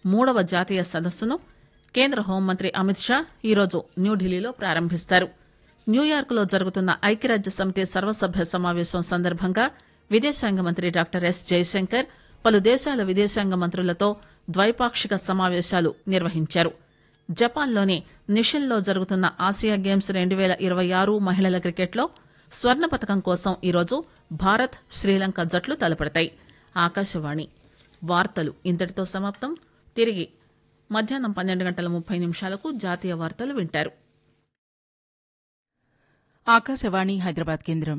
మూడవ జాతీయ సదస్సును కేంద్ర హోంమంత్రి అమిత్ షా ఈరోజు న్యూఢిల్లీలో ప్రారంభిస్తారు న్యూయార్క్ లో జరుగుతున్న ఐక్యరాజ్య సమితి సర్వసభ్య సమావేశం సందర్భంగా విదేశాంగ మంత్రి డాక్టర్ ఎస్ జయశంకర్ పలు దేశాల విదేశాంగ మంత్రులతో ద్వైపాక్షిక సమావేశాలు నిర్వహించారు జపాన్లోని నిషిల్లో జరుగుతున్న ఆసియా గేమ్స్ రెండు పేల ఇరవై ఆరు మహిళల క్రికెట్లో స్వర్ణ పథకం కోసం ఈరోజు భారత్ శ్రీలంక జట్లు తలపడతాయి ఆకాశవాణి వార్తలు ఇంతటితో సమాప్తం తిరిగి మధ్యాహ్నం పన్నెండు గంటల ముప్పై నిమిషాలకు జాతీయ వార్తలు వింటారు ఆకాశవాణి హైదరాబాద్ కేంద్రం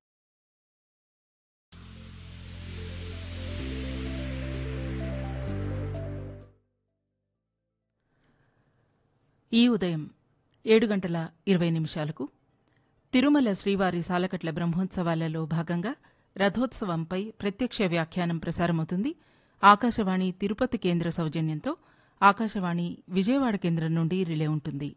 ఈ ఉదయం ఏడు గంటల ఇరవై నిమిషాలకు తిరుమల శ్రీవారి సాలకట్ల బ్రహ్మోత్సవాలలో భాగంగా రథోత్సవంపై ప్రత్యక్ష వ్యాఖ్యానం ప్రసారమవుతుంది ఆకాశవాణి తిరుపతి కేంద్ర సౌజన్యంతో ఆకాశవాణి విజయవాడ కేంద్రం నుండి రిలే ఉంటుంది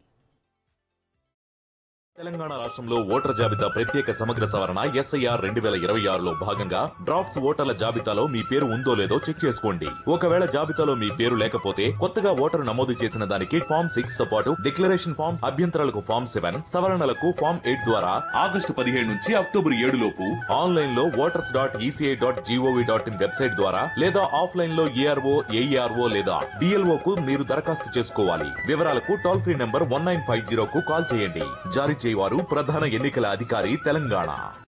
తెలంగాణ రాష్ట్రంలో ఓటర్ జాబితా ప్రత్యేక సమగ్ర సవరణ ఎస్ఐఆర్ రెండు వేల ఇరవై ఆరులో భాగంగా డ్రాఫ్ట్స్ ఓటర్ల జాబితాలో మీ పేరు ఉందో లేదో చెక్ చేసుకోండి ఒకవేళ జాబితాలో మీ పేరు లేకపోతే కొత్తగా ఓటరు నమోదు చేసిన దానికి ఫామ్ సిక్స్ తో పాటు డిక్లరేషన్ ఫామ్ అభ్యంతరాలకు ఫామ్ సెవెన్ సవరణలకు ఫామ్ ఎయిట్ ద్వారా ఆగస్టు పదిహేడు నుంచి అక్టోబర్ ఏడు లోపు ఆన్లైన్ లో voters dot ECI dot GOV dot in website ద్వారా లేదా ఆఫ్లైన్ లో ఏఆర్ఓ ఏఈఆర్ఓ లేదా డిఎల్ఓ కు మీరు దరఖాస్తు చేసుకోవాలి వివరాలకు toll free number one nine five zero కు కాల్ చేయండి జారీ చేయవారు ప్రధాన ఎన్నికల అధికారి తెలంగాణ